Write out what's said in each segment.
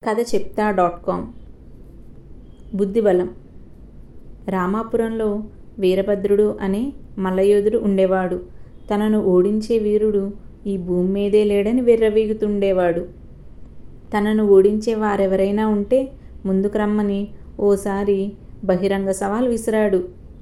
కథ చెప్తా dot com బుద్ధిబలం రామాపురంలో వీరభద్రుడు అనే మల్లయోధుడు ఉండేవాడు తనను ఓడించే వీరుడు ఈ భూమి మీదే లేడని విర్రవీగుతుండేవాడు తనను ఓడించే వారెవరైనా ఉంటే ముందుకు రమ్మని ఓసారి బహిరంగ సవాల్ విసిరాడు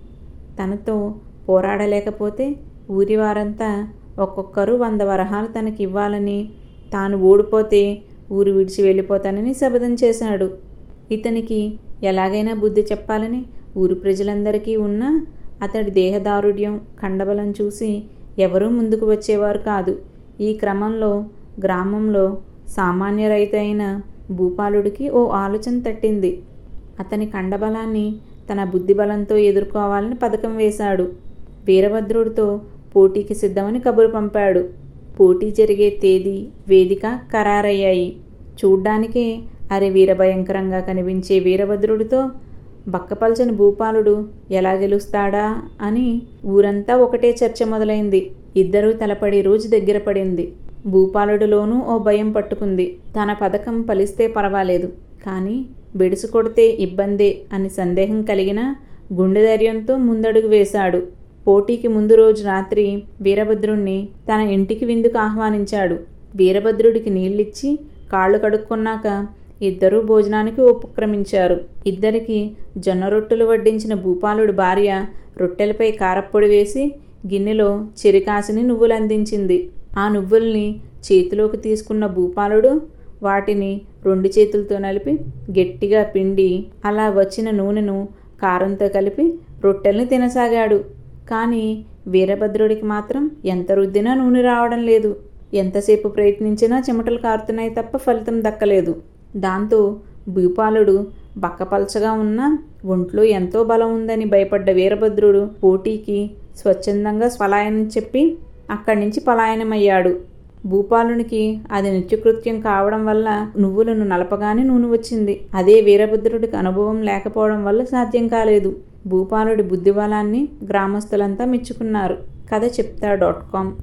తనతో పోరాడలేకపోతే ఊరి వారంతా ఒక్కొక్కరు వంద వరహాలు తనకి ఇవ్వాలని తాను ఓడిపోతే ఊరు విడిచి వెళ్ళిపోతానని శపథం చేశాడు ఇతనికి ఎలాగైనా బుద్ధి చెప్పాలని ఊరు ప్రజలందరికీ ఉన్న అతడి దేహదారుఢ్యం కండబలం చూసి ఎవరూ ముందుకు వచ్చేవారు కాదు ఈ క్రమంలో గ్రామంలో సామాన్య రైతు అయిన భూపాలుడికి ఓ ఆలోచన తట్టింది అతని కండబలాన్ని తన బుద్ధిబలంతో ఎదుర్కోవాలని పథకం వేశాడు వీరభద్రుడితో పోటీకి సిద్ధమని కబురు పంపాడు పోటీ జరిగే తేదీ వేదిక ఖరారయ్యాయి చూడ్డానికే అరే వీరభయంకరంగా కనిపించే వీరభద్రుడితో బక్కపల్చని భూపాలుడు ఎలా గెలుస్తాడా అని ఊరంతా ఒకటే చర్చ మొదలైంది ఇద్దరూ తలపడి రోజు దగ్గర పడింది భూపాలుడిలోనూ ఓ భయం పట్టుకుంది తన పథకం ఫలిస్తే పర్వాలేదు కానీ బెడుసు కొడితే ఇబ్బందే అని సందేహం కలిగిన గుండె ధైర్యంతో ముందడుగు వేశాడు పోటీకి ముందు రోజు రాత్రి వీరభద్రుణ్ణి తన ఇంటికి విందుకు ఆహ్వానించాడు వీరభద్రుడికి నీళ్ళిచ్చి కాళ్ళు కడుక్కున్నాక ఇద్దరూ భోజనానికి ఉపక్రమించారు ఇద్దరికి జొన్న రొట్టెలు వడ్డించిన భూపాలుడు భార్య రొట్టెలపై కారప్పొడి వేసి గిన్నెలో చెరికాసిని నువ్వులు అందించింది ఆ నువ్వుల్ని చేతిలోకి తీసుకున్న భూపాలుడు వాటిని రెండు చేతులతో నలిపి గట్టిగా పిండి అలా వచ్చిన నూనెను కారంతో కలిపి రొట్టెల్ని తినసాగాడు కానీ వీరభద్రుడికి మాత్రం ఎంత రుద్దినా నూనె రావడం లేదు ఎంతసేపు ప్రయత్నించినా చెమటలు కారుతున్నాయి తప్ప ఫలితం దక్కలేదు దాంతో భూపాలుడు బక్కపల్చగా ఉన్న ఒంట్లో ఎంతో బలం ఉందని భయపడ్డ వీరభద్రుడు పోటీకి స్వచ్ఛందంగా పలాయనం చెప్పి అక్కడి నుంచి పలాయనమయ్యాడు భూపాలునికి అది నిత్యకృత్యం కావడం వల్ల నువ్వులను నలపగానే నూనె వచ్చింది అదే వీరభద్రుడికి అనుభవం లేకపోవడం వల్ల సాధ్యం కాలేదు భూపాలుడి బుద్ధిబలాన్ని గ్రామస్తులంతా మెచ్చుకున్నారు కథ చెప్తా డాట్ కామ్